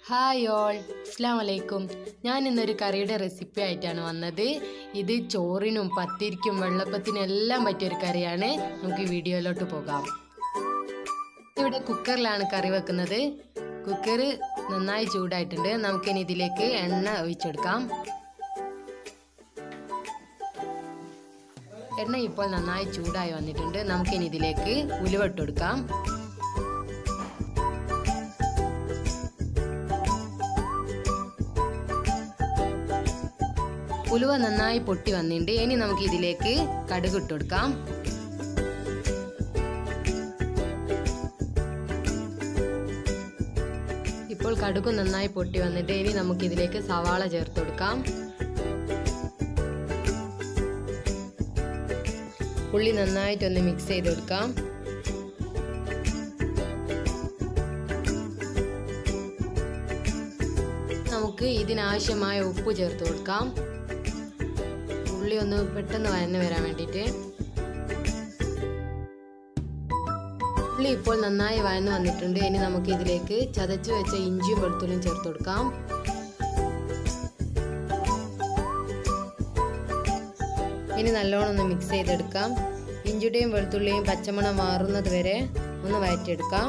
hi all അസ്സാം വലൈക്കും ഞാൻ ഇന്നൊരു കറിയുടെ റെസിപ്പി ആയിട്ടാണ് വന്നത് ഇത് ചോറിനും പത്തിരിക്കും വെള്ളപ്പത്തിനും എല്ലാം പറ്റിയൊരു കറിയാണ് നമുക്ക് ഈ വീഡിയോയിലോട്ട് പോകാം ഇവിടെ കുക്കറിലാണ് കറി വെക്കുന്നത് കുക്കർ നന്നായി ചൂടായിട്ടുണ്ട് നമുക്കിനി ഇതിലേക്ക് എണ്ണ ഒഴിച്ചെടുക്കാം എണ്ണ ഇപ്പോൾ നന്നായി ചൂടായി വന്നിട്ടുണ്ട് നമുക്കിനി ഇതിലേക്ക് ഉലുവ ഇട്ടുകൊടുക്കാം ഉലുവ നന്നായി പൊട്ടി വന്നിട്ടുണ്ട് ഇനി നമുക്ക് ഇതിലേക്ക് കടുക് ഇട്ട് കൊടുക്കാം ഇപ്പോൾ കടുക് നന്നായി പൊട്ടി വന്നിട്ട് ഇനി നമുക്ക് ഇതിലേക്ക് സവാള ചേർത്ത് കൊടുക്കാം ഉള്ളി നന്നായിട്ടൊന്ന് മിക്സ് ചെയ്ത് കൊടുക്കാം നമുക്ക് ഇതിനാവശ്യമായ ഉപ്പ് ചേർത്ത് കൊടുക്കാം ഉള്ളി ഒന്ന് പെട്ടെന്ന് വയന്ന് വരാൻ വേണ്ടിയിട്ട് ഉള്ളി ഇപ്പോൾ നന്നായി വയന്ന് വന്നിട്ടുണ്ട് ഇനി നമുക്ക് ഇതിലേക്ക് ചതച്ച് വെച്ച ഇഞ്ചിയും വെളുത്തുള്ളിയും ചേർത്ത് കൊടുക്കാം ഇനി നല്ലോണം ഒന്ന് മിക്സ് ചെയ്തെടുക്കാം ഇഞ്ചിയുടെയും വെളുത്തുള്ളിയും പച്ചമണം മാറുന്നത് വരെ ഒന്ന് വഴറ്റിയെടുക്കാം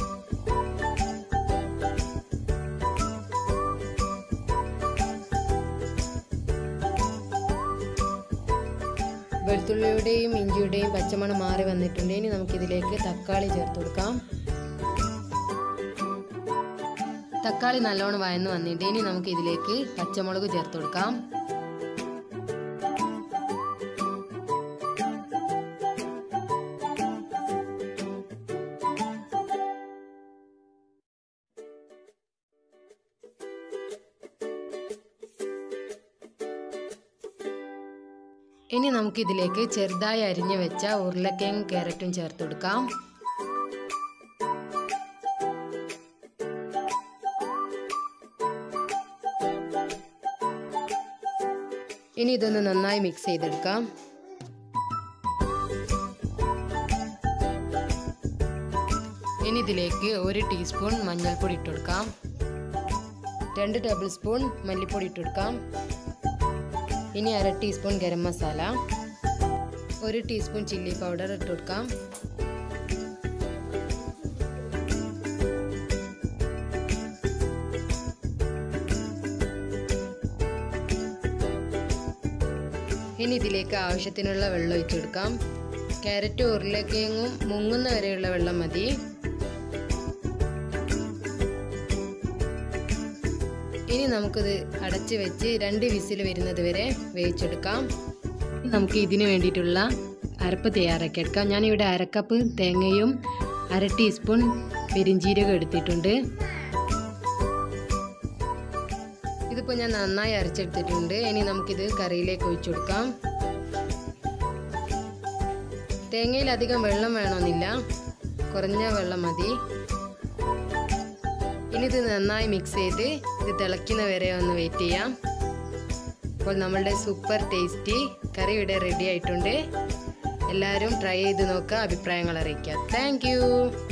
വെളുത്തുള്ളിയുടെയും ഇഞ്ചിയുടെയും പച്ചമണം മാറി വന്നിട്ടുണ്ട് ഇനി നമുക്കിതിലേക്ക് തക്കാളി ചേർത്ത് കൊടുക്കാം തക്കാളി നല്ലോണം വയന്ന് വന്നിട്ട് ഇനി നമുക്ക് ഇതിലേക്ക് പച്ചമുളക് ചേർത്ത് കൊടുക്കാം ഇനി നമുക്കിതിലേക്ക് ചെറുതായി അരിഞ്ഞു വെച്ച ഉരുളക്കിഴങ്ങ് ക്യാരറ്റും ചേർത്ത് കൊടുക്കാം ഇനി ഇതൊന്ന് നന്നായി മിക്സ് ചെയ്തെടുക്കാം ഇനി ഇതിലേക്ക് ഒരു ടീസ്പൂൺ മഞ്ഞൾപ്പൊടി ഇട്ട് കൊടുക്കാം രണ്ട് ടേബിൾ സ്പൂൺ മല്ലിപ്പൊടി ഇട്ട് കൊടുക്കാം ഇനി അര ടീസ്പൂൺ ഗരം മസാല ഒരു ടീസ്പൂൺ ചില്ലി പൗഡർ ഇട്ട് കൊടുക്കാം ഇനി ഇതിലേക്ക് ആവശ്യത്തിനുള്ള വെള്ളം ഒഴിച്ചു കൊടുക്കാം ക്യാരറ്റ് ഉരുളക്കിഴങ്ങും മുങ്ങുന്ന വരെയുള്ള വെള്ളം മതി ഇനി നമുക്കിത് അടച്ച് വെച്ച് രണ്ട് വിസിൽ വരുന്നത് വരെ വേവിച്ചെടുക്കാം നമുക്ക് ഇതിന് വേണ്ടിയിട്ടുള്ള അരപ്പ് തയ്യാറാക്കി എടുക്കാം ഞാനിവിടെ അരക്കപ്പ് തേങ്ങയും അര ടീസ്പൂൺ പെരിഞ്ചീരകം എടുത്തിട്ടുണ്ട് ഇതിപ്പോൾ ഞാൻ നന്നായി അരച്ചെടുത്തിട്ടുണ്ട് ഇനി നമുക്കിത് കറിയിലേക്ക് ഒഴിച്ചു കൊടുക്കാം തേങ്ങയിൽ അധികം വെള്ളം വേണമെന്നില്ല കുറഞ്ഞ വെള്ളം മതി ഇനി ഇത് നന്നായി മിക്സ് ചെയ്ത് ഇത് തിളയ്ക്കുന്ന വരെ ഒന്ന് വെയിറ്റ് ചെയ്യാം അപ്പോൾ നമ്മളുടെ സൂപ്പർ ടേസ്റ്റി കറി ഇവിടെ റെഡി ആയിട്ടുണ്ട് എല്ലാവരും ട്രൈ ചെയ്ത് നോക്കുക അഭിപ്രായങ്ങൾ അറിയിക്കുക താങ്ക്